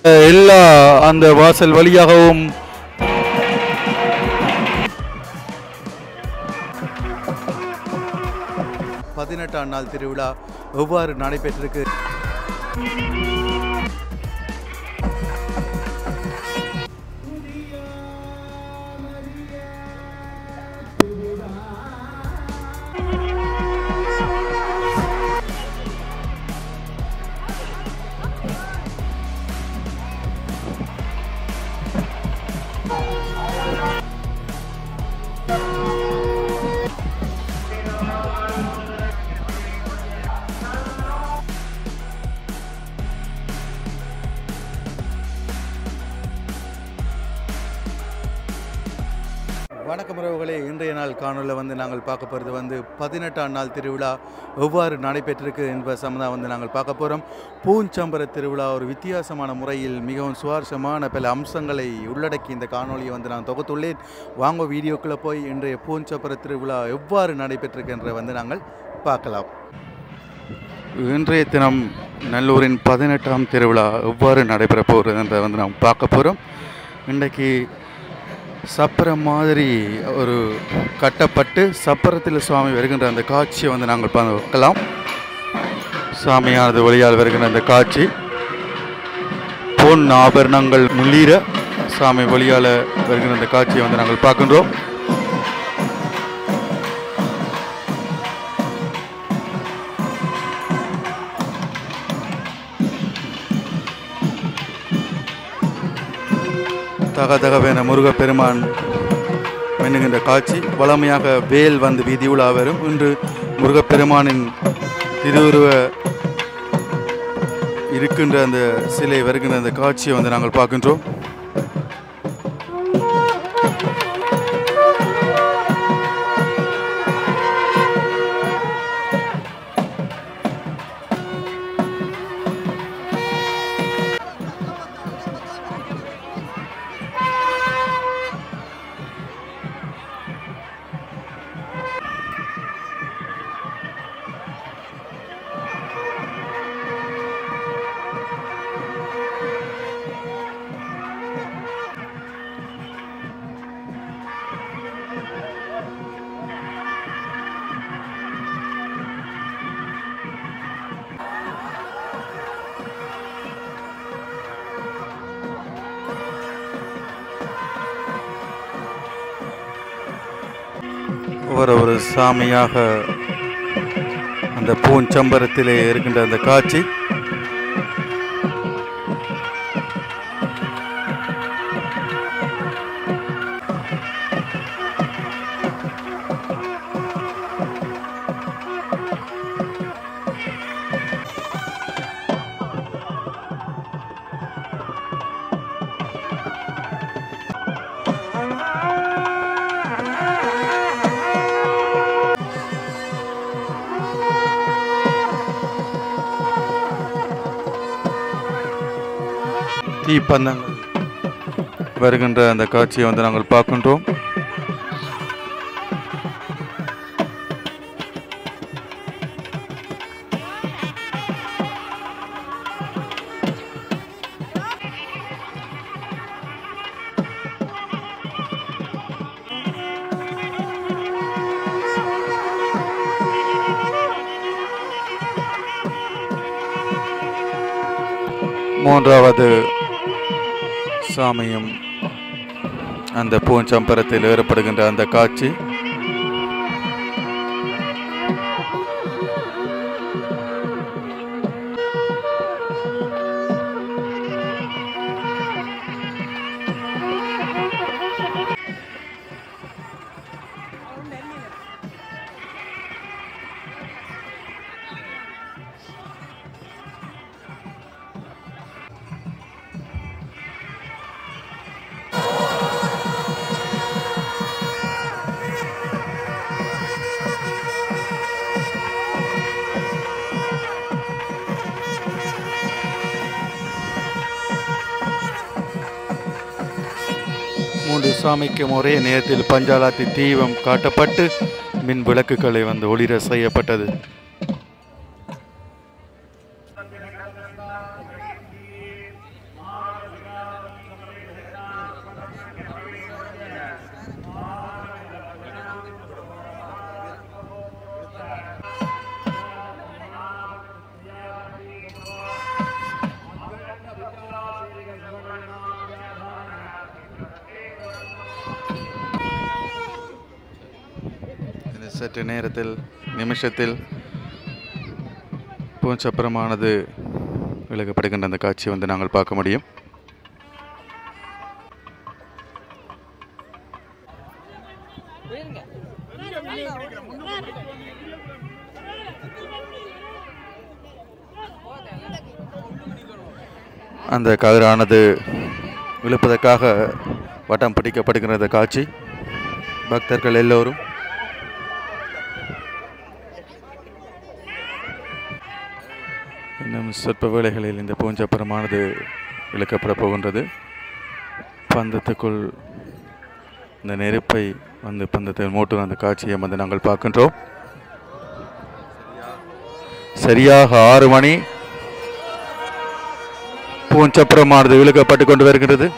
எல்லா அந்த வாசல் வழியாகவும் பதினெட்டாம் நாள் திருவிழா எவ்வாறு நடைபெற்றிருக்கு வணக்கம் உறவுகளே இன்றைய நாள் காணொலியில் வந்து நாங்கள் பார்க்க போகிறது வந்து பதினெட்டாம் நாள் திருவிழா எவ்வாறு நடைபெற்றிருக்கு என்பது சம்மந்தம் வந்து நாங்கள் பார்க்க போகிறோம் பூஞ்சம்பர திருவிழா ஒரு வித்தியாசமான முறையில் மிகவும் சுவாரஸ்யமான பல அம்சங்களை உள்ளடக்கி இந்த காணொலியை வந்து நான் தொகுத்துள்ளேன் வாங்க வீடியோக்குள்ளே போய் இன்றைய பூஞ்சம்பர திருவிழா எவ்வாறு நடைபெற்றிருக்கு என்ற வந்து நாங்கள் பார்க்கலாம் இன்றைய தினம் நல்லூரின் பதினெட்டாம் திருவிழா எவ்வாறு நடைபெற போகிறது என்றதை வந்து நாம் பார்க்க போகிறோம் இன்றைக்கு சப்பரம் மாதிரி ஒரு கட்டப்பட்டு சப்பரத்தில் சுவாமி வருகின்ற அந்த காட்சியை வந்து நாங்கள் பார்க்கலாம் சாமியானது வழியால் வருகின்ற அந்த காட்சி பொன் ஆபரணங்கள் முள்ளீர சாமி வழியால் வருகின்ற அந்த காட்சியை வந்து நாங்கள் பார்க்கின்றோம் தக தகவென முருகப்பெருமான் எண்ணுகின்ற காட்சி வளமையாக வேல் வந்து வீதி உலா வரும் இன்று முருகப்பெருமானின் திருவுருவ இருக்கின்ற அந்த சிலை வருகின்ற அந்த காட்சியை வந்து நாங்கள் பார்க்கின்றோம் ஒரு ஒரு சாமியாக அந்த பூஞ்சம்பரத்திலே இருக்கின்ற அந்த காட்சி தீப்பந்தங்கள் வருகின்ற அந்த காட்சியை வந்து நாங்கள் பார்க்கின்றோம் மூன்றாவது சாமியும் அந்த பூஞ்சம்பரத்தில் ஏறப்படுகின்ற அந்த காட்சி மூன்று சாமிக்கும் ஒரே நேரத்தில் பஞ்சாலாத்தி தீபம் காட்டப்பட்டு மின் விளக்குகளை வந்து ஒளிர செய்யப்பட்டது சற்று நேரத்தில் நிமிஷத்தில் பூஞ்சப்பரமானது விலகப்படுகின்ற அந்த காட்சியை வந்து நாங்கள் பார்க்க முடியும் அந்த கதிரானது விழுப்பதற்காக வட்டம் பிடிக்கப்படுகிற அந்த காட்சி பக்தர்கள் எல்லோரும் இன்னும் சொற்ப வேளைகளில் இந்த பூஞ்சப்பரமானது இழுக்கப்பட போகின்றது பந்தத்துக்குள் இந்த நெருப்பை வந்து பந்தத்தில் மூட்டும் அந்த காட்சியை வந்து நாங்கள் பார்க்கின்றோம் சரியாக ஆறு மணி பூஞ்சப்பரமானது இழுக்கப்பட்டு கொண்டு வருகிறது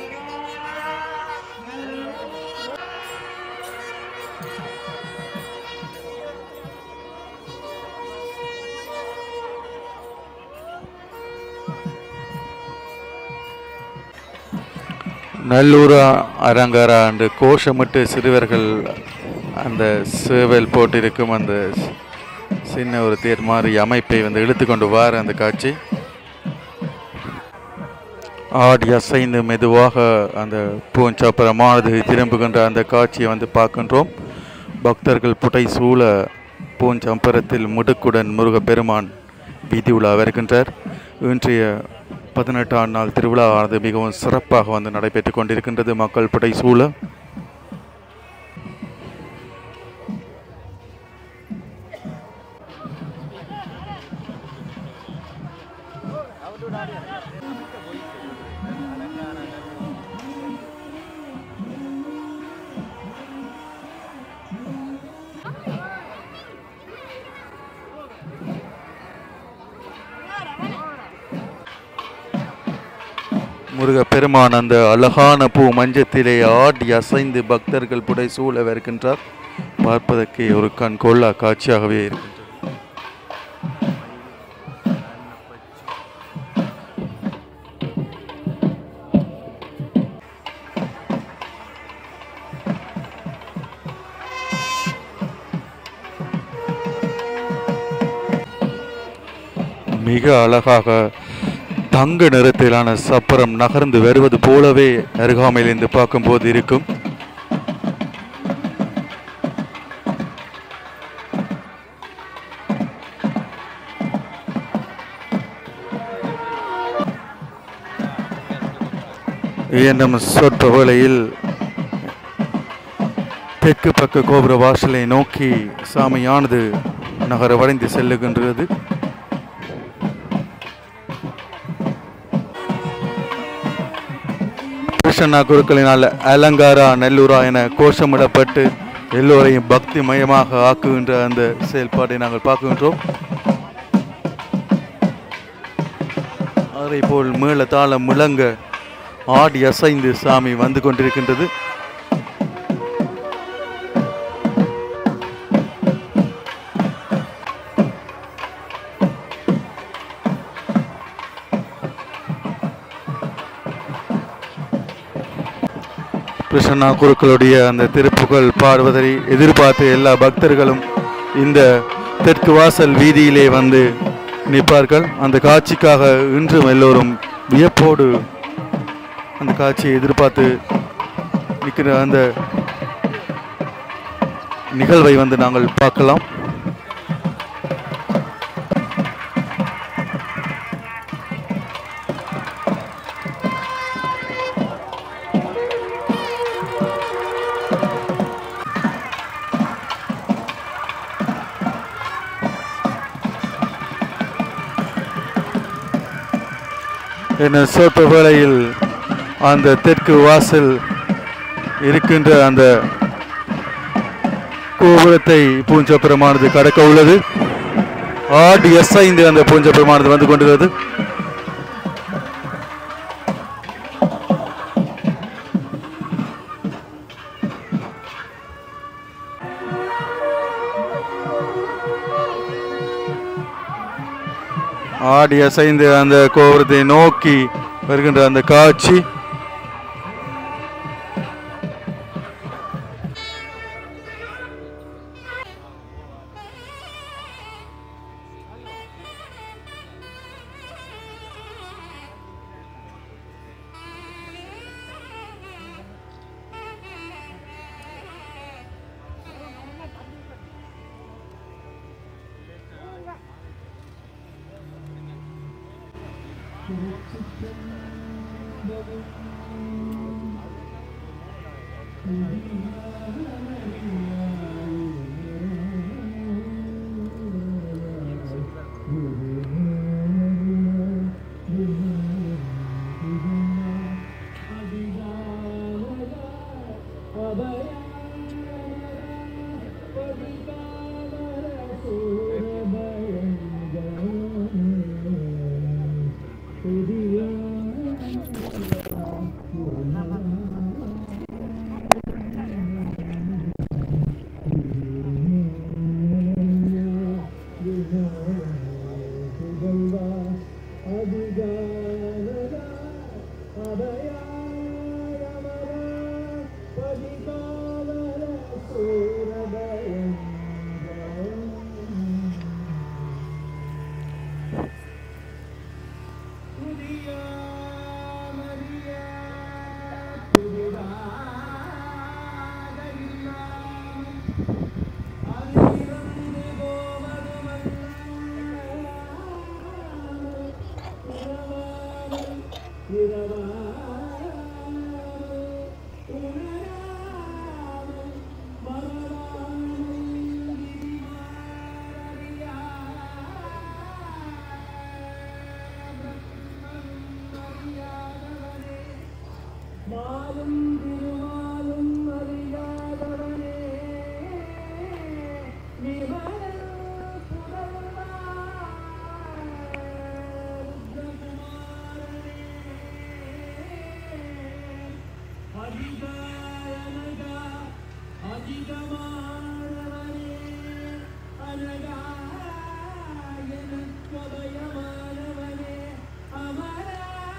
நல்லூர் அரங்கரா என்று கோஷமிட்டு சிறுவர்கள் அந்த சேவல் போட்டிருக்கும் அந்த சி- சின்ன ஒரு தேர் மாதிரி அமைப்பை வந்து இழுத்து கொண்டு வார அந்த காட்சி ஆடி அசைந்து மெதுவாக அந்த பூஞ்சப்பரமானது திரும்புகின்ற அந்த காட்சியை வந்து பார்க்கின்றோம் பக்தர்கள் புடை சூழ பூஞ்சம்பரத்தில் முடுக்குடன் முருகப்பெருமான் வீதி உலா வருகின்றார் இன்றைய பதினெட்டாம் நாள் திருவிழாவானது மிகவும் சிறப்பாக வந்து நடைபெற்று கொண்டிருக்கின்றது மக்கள் புடை சூழ முருகப்பெருமான் அந்த அழகான பூ மஞ்சத்திலே ஆடி அசைந்து பக்தர்கள் புடை சூழ வருகின்றார் பார்ப்பதற்கு ஒரு கண் கொள்ளா காட்சியாகவே இருக்கின்றது மிக அழகாக தங்க நிறத்திலான சப்பரம் நகர்ந்து வருவது போலவே அருகாமையில் இருந்து பார்க்கும்போது இருக்கும் என்னும் சொற்ப வேளையில் தெற்கு பக்க கோபுர வாசலை நோக்கி சாமியானது நகர வளைந்து செல்லுகின்றது கிருஷ்ணா குருக்களினால் அலங்காரா நெல்லூரா என கோஷமிடப்பட்டு எல்லோரையும் பக்தி மயமாக ஆக்குகின்ற அந்த செயல்பாட்டை நாங்கள் பார்க்கின்றோம் அதே போல் மேள தாளம் முழங்க ஆடி அசைந்து சாமி வந்து கொண்டிருக்கின்றது கிருஷ்ணா குருக்களுடைய அந்த திருப்புகள் பாடுவதை எதிர்பார்த்து எல்லா பக்தர்களும் இந்த தெற்கு வாசல் வீதியிலே வந்து நிற்பார்கள் அந்த காட்சிக்காக இன்றும் எல்லோரும் வியப்போடு அந்த காட்சியை எதிர்பார்த்து நிற்கிற அந்த நிகழ்வை வந்து நாங்கள் பார்க்கலாம் என சொற்ப வேளையில் அந்த தெற்கு வாசல் இருக்கின்ற அந்த கோபுரத்தை பூஞ்சப்புறமானது கடக்க உள்ளது ஆடி எஸ்ஐந்து அந்த பூஞ்சப்புறமானது வந்து கொண்டிருக்கிறது ஆடி அசைந்து அந்த கோபுரத்தை நோக்கி வருகின்ற அந்த காட்சி மாலும் திருமாலும் அறியாதவனே நிமலன் புதல்வா ருத்ரகுமாரனே அதிகாரனகா அதிகமானவனே அனகா எனக்கபயமானவனே அமரா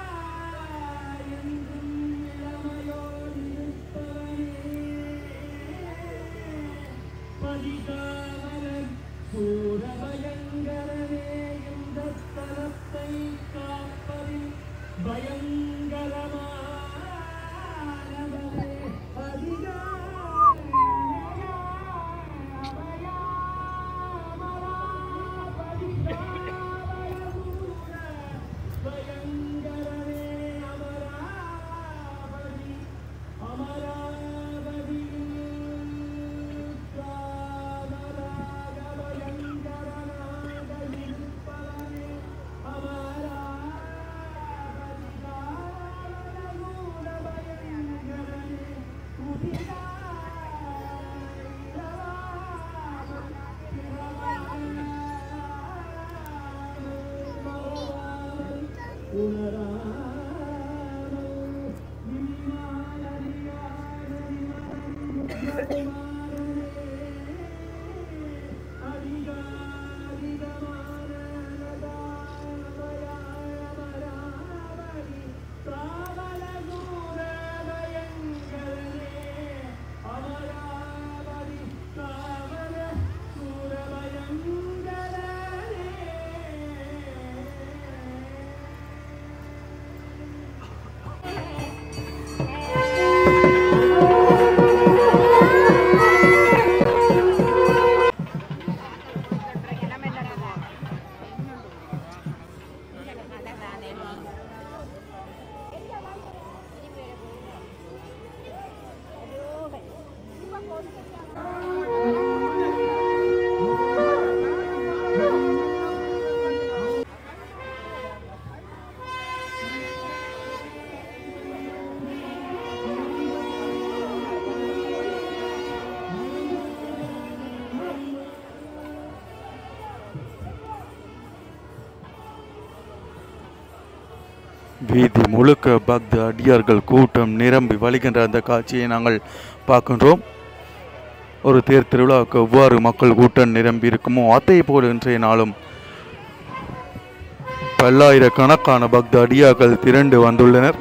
என்றும் இளமையோடு இருப்பவனே பதிகாவலன் சூரபயங்கரனே இந்த ஸ்தலத்தை காப்பதில் பயங்கரமானவனே பயங்கரனே அமராவதி அமராவதி காமராக பயங்கரனாக இருப்பவனே அமராவதி காமரகூட பயங்கரனே அமராவதி காவல வீதி முழுக்க பக்த அடியார்கள் கூட்டம் நிரம்பி வழிகின்ற அந்த காட்சியை நாங்கள் பார்க்கின்றோம் ஒரு தேர் திருவிழாவுக்கு எவ்வாறு மக்கள் கூட்டம் நிரம்பி இருக்குமோ அதே போல் இன்றைய நாளும் பல்லாயிரக்கணக்கான பக்த அடியார்கள் திரண்டு வந்துள்ளனர்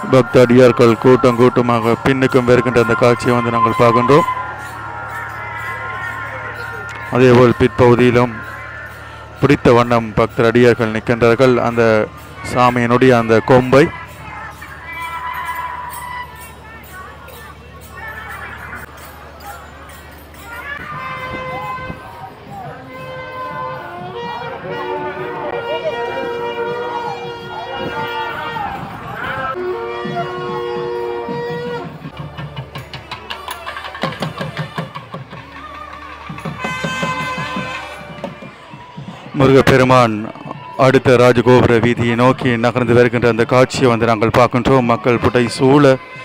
பக்தடியார்கள் கூட்டம் கூட்டமாக பின்னுக்கும் வருகின்ற அந்த காட்சியை வந்து நாங்கள் பார்க்கின்றோம் அதேபோல் பிற்பகுதியிலும் பிடித்த வண்ணம் பக்தர் அடியார்கள் நிற்கின்றார்கள் அந்த சாமியினுடைய அந்த கொம்பை முருகப்பெருமான் அடுத்த ராஜகோபுர வீதியை நோக்கி நகர்ந்து வருகின்ற அந்த காட்சியை வந்து நாங்கள் பார்க்கின்றோம் மக்கள் புடை சூழ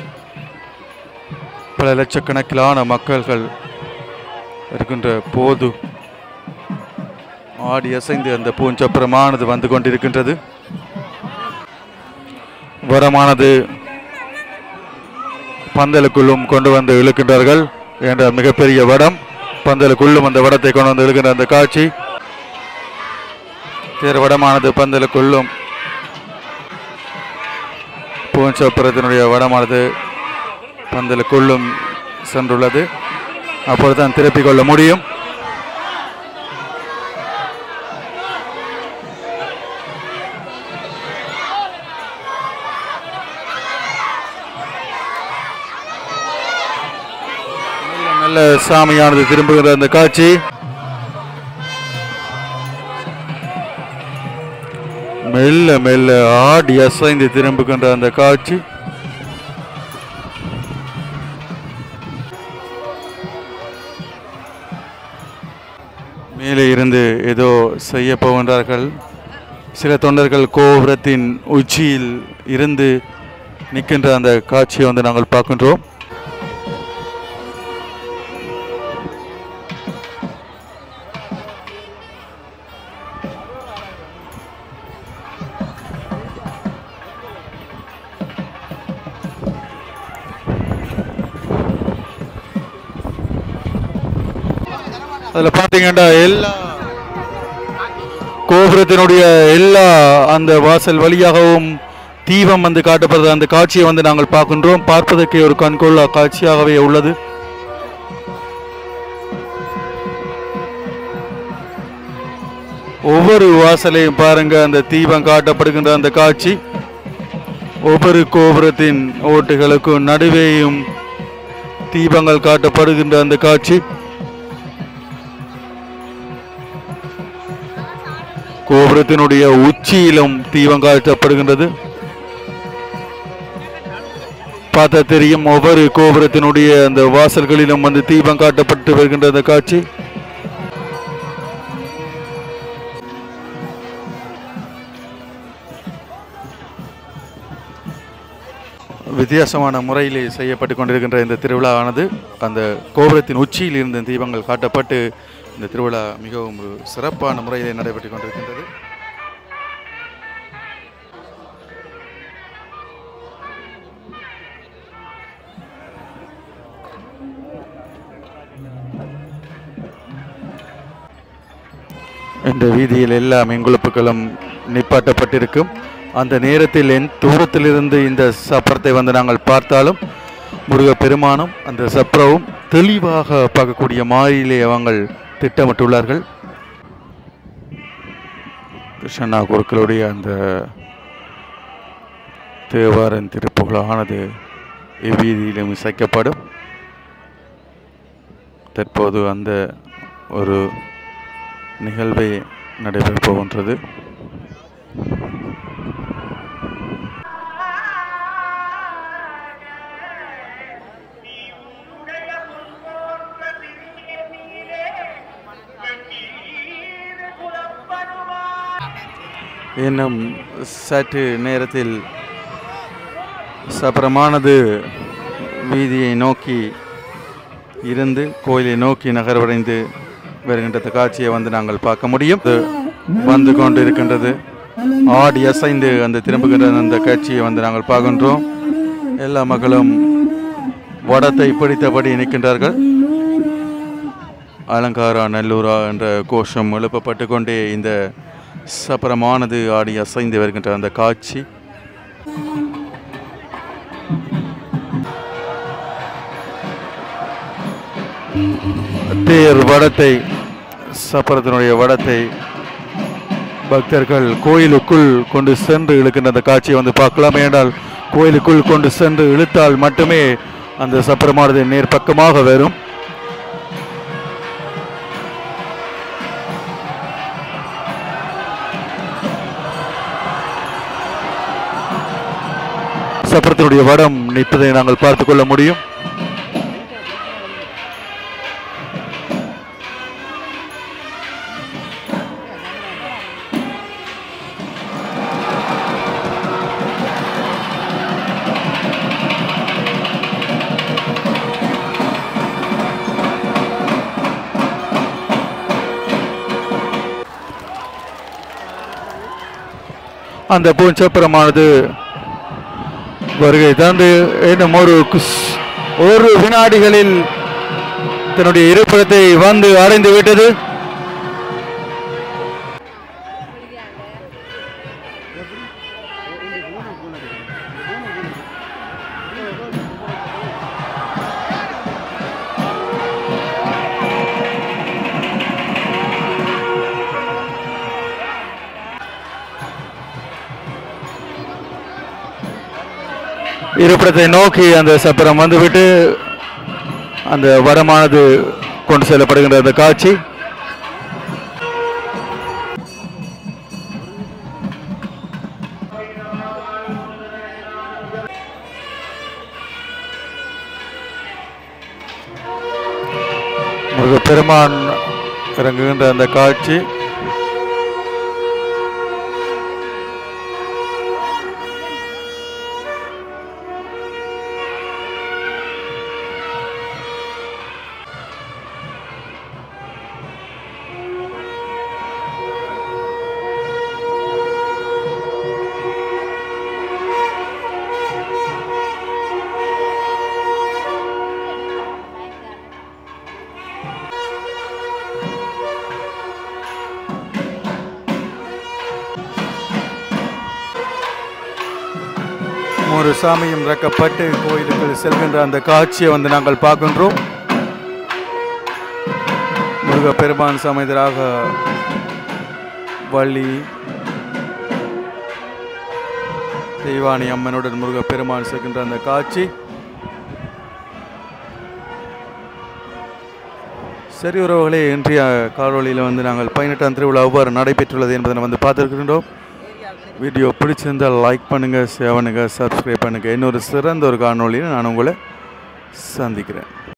பல லட்சக்கணக்கிலான மக்கள்கள் இருக்கின்ற போது ஆடி அசைந்து அந்த பூஞ்சப்பரமானது வந்து கொண்டிருக்கின்றது வரமானது பந்தலுக்குள்ளும் கொண்டு வந்து இழுக்கின்றார்கள் என்ற மிகப்பெரிய வடம் பந்தலுக்குள்ளும் அந்த வடத்தை கொண்டு வந்து இழுக்கின்ற அந்த காட்சி தேர் வடமானது பந்தலுக்குள்ளும் பூஞ்சோப்புறத்தினுடைய வடமானது பந்தலுக்குள்ளும் சென்றுள்ளது அப்பொழுது தான் திருப்பிக் கொள்ள முடியும் மெல்ல மெல்ல சாமியானது திரும்புகிற அந்த காட்சி மெல்ல மெல்ல ஆடி அசைந்து திரும்புகின்ற அந்த காட்சி மேலே இருந்து ஏதோ செய்ய போகின்றார்கள் சில தொண்டர்கள் கோபுரத்தின் உச்சியில் இருந்து நிற்கின்ற அந்த காட்சியை வந்து நாங்கள் பார்க்கின்றோம் அதில் பார்த்தீங்கன்னா எல்லா கோபுரத்தினுடைய எல்லா அந்த வாசல் வழியாகவும் தீபம் வந்து காட்டப்படுறது அந்த காட்சியை வந்து நாங்கள் பார்க்கின்றோம் பார்ப்பதற்கே ஒரு கண்கொள்ளா காட்சியாகவே உள்ளது ஒவ்வொரு வாசலையும் பாருங்க அந்த தீபம் காட்டப்படுகின்ற அந்த காட்சி ஒவ்வொரு கோபுரத்தின் ஓட்டுகளுக்கும் நடுவேயும் தீபங்கள் காட்டப்படுகின்ற அந்த காட்சி கோபுரத்தினுடைய உச்சியிலும் தீபம் காட்டப்படுகின்றது பார்த்தா தெரியும் ஒவ்வொரு கோபுரத்தினுடைய அந்த வாசல்களிலும் வந்து தீபம் காட்டப்பட்டு வருகின்ற அந்த காட்சி வித்தியாசமான முறையிலே செய்யப்பட்டு கொண்டிருக்கின்ற இந்த திருவிழாவானது அந்த கோபுரத்தின் உச்சியில் இருந்த தீபங்கள் காட்டப்பட்டு இந்த திருவிழா மிகவும் ஒரு சிறப்பான முறையிலே நடைபெற்று கொண்டிருக்கின்றது இந்த வீதியில் எல்லா மின்குழுப்புகளும் நிப்பாட்டப்பட்டிருக்கும் அந்த நேரத்தில் என் தூரத்திலிருந்து இந்த சப்பரத்தை வந்து நாங்கள் பார்த்தாலும் முருகப்பெருமானும் அந்த சப்பரவும் தெளிவாக பார்க்கக்கூடிய மாதிரியிலே அவங்கள் திட்டமிட்டுள்ளார்கள் கிருஷ்ணா குருக்களுடைய அந்த தேவாரன் திருப்புகழானது இவ்வீதியிலும் இசைக்கப்படும் தற்போது அந்த ஒரு நிகழ்வை நடைபெறப் போகின்றது இன்னும் சற்று நேரத்தில் சபரமானது வீதியை நோக்கி இருந்து கோயிலை நோக்கி நகர்வடைந்து வருகின்ற இந்த காட்சியை வந்து நாங்கள் பார்க்க முடியும் இது வந்து கொண்டு இருக்கின்றது ஆடி அசைந்து அந்த திரும்புகின்ற அந்த காட்சியை வந்து நாங்கள் பார்க்கின்றோம் எல்லா மக்களும் வடத்தை பிடித்தபடி நிற்கின்றார்கள் அலங்காரா நல்லூரா என்ற கோஷம் எழுப்பப்பட்டு கொண்டே இந்த சப்பரமானது ஆடி அசைந்து வருகின்ற அந்த காட்சி தேர் வடத்தை சப்பரத்தினுடைய வடத்தை பக்தர்கள் கோயிலுக்குள் கொண்டு சென்று இழுக்கின்ற அந்த காட்சியை வந்து பார்க்கலாம் ஏனென்றால் கோயிலுக்குள் கொண்டு சென்று இழுத்தால் மட்டுமே அந்த சப்பரமானது நேர் பக்கமாக வரும் சப்பரத்தினுடைய வடம் நிற்பதை நாங்கள் பார்த்து கொள்ள முடியும் அந்த பூஞ்சப்பரமானது வருகை தந்து இன்னும் ஒரு குஸ்- ஒரு வினாடிகளில் தன்னுடைய இருப்பிடத்தை வந்து அடைந்து விட்டது இருப்பிடத்தை நோக்கி அந்த சப்பரம் வந்துவிட்டு அந்த வடமானது கொண்டு செல்லப்படுகின்ற அந்த காட்சி முருகப்பெருமான் இறங்குகின்ற அந்த காட்சி ஒரு சாமியும் இறக்கப்பட்டு கோயிலுக்கு செல்கின்ற அந்த காட்சியை வந்து நாங்கள் பார்க்கின்றோம் முருகப்பெருமான் சமேதராக வள்ளி தெய்வானி அம்மனுடன் முருகப்பெருமான் செல்கின்ற அந்த காட்சி சரி உறவுகளே இன்றைய காணொளியில் வந்து நாங்கள் பதினெட்டாம் திருவிழா எவ்வாறு நடைபெற்றுள்ளது என்பதை வந்து பார்த்துருக்கின்றோம் வீடியோ பிடிச்சிருந்தால் லைக் பண்ணுங்கள் ஷேர் பண்ணுங்கள் சப்ஸ்கிரைப் பண்ணுங்கள் இன்னொரு சிறந்த ஒரு காணொளியில் நான் உங்களை சந்திக்கிறேன்